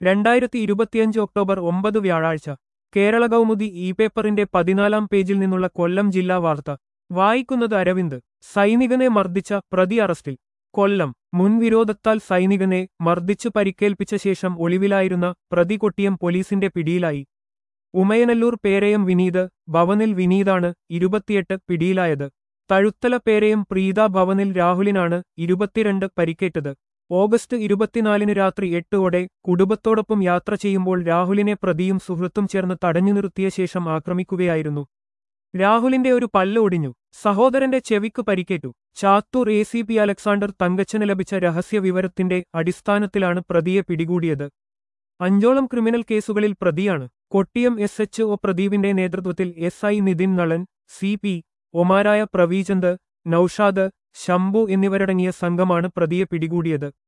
രണ്ടായിരത്തി ഇരുപത്തിയഞ്ച് ഒക്ടോബർ ഒമ്പത് വ്യാഴാഴ്ച കേരള കൗമുദി ഇ പേപ്പറിന്റെ പതിനാലാം പേജിൽ നിന്നുള്ള കൊല്ലം ജില്ലാ വാർത്ത വായിക്കുന്നത് അരവിന്ദ് സൈനികനെ മർദ്ദിച്ച പ്രതി അറസ്റ്റിൽ കൊല്ലം മുൻവിരോധത്താൽ സൈനികനെ മർദ്ദിച്ചു പരിക്കേൽപ്പിച്ച ശേഷം ഒളിവിലായിരുന്ന പ്രതി കൊട്ടിയം പോലീസിന്റെ പിടിയിലായി ഉമയനല്ലൂർ പേരയം വിനീത് ഭവനിൽ വിനീതാണ് ഇരുപത്തിയെട്ട് പിടിയിലായത് തഴുത്തല പേരയം പ്രീത ഭവനിൽ രാഹുലിനാണ് ഇരുപത്തിരണ്ട് പരിക്കേറ്റത് ഓഗസ്റ്റ് ഇരുപത്തിനാലിന് രാത്രി എട്ടോടെ കുടുംബത്തോടൊപ്പം യാത്ര ചെയ്യുമ്പോൾ രാഹുലിനെ പ്രതിയും സുഹൃത്തും ചേർന്ന് തടഞ്ഞു നിർത്തിയ ശേഷം ആക്രമിക്കുകയായിരുന്നു രാഹുലിന്റെ ഒരു പല്ല് ഒടിഞ്ഞു സഹോദരന്റെ ചെവിക്ക് പരിക്കേറ്റു Chathoor A C P Alexander തങ്കച്ചന് ലഭിച്ച രഹസ്യ വിവരത്തിന്റെ അടിസ്ഥാനത്തിലാണ് പ്രതിയെ പിടികൂടിയത് അഞ്ചോളം ക്രിമിനൽ കേസുകളിൽ പ്രതിയാണ് കൊട്ടിയം എസ് എച്ച് ഒ പ്രദീപിന്റെ നേതൃത്വത്തിൽ S I Nithin Nalan C P ഒമാരായ പ്രവീചന്ദ് നൌഷാദ് ശംഭു എന്നിവരടങ്ങിയ സംഘമാണ് പ്രതിയെ പിടികൂടിയത്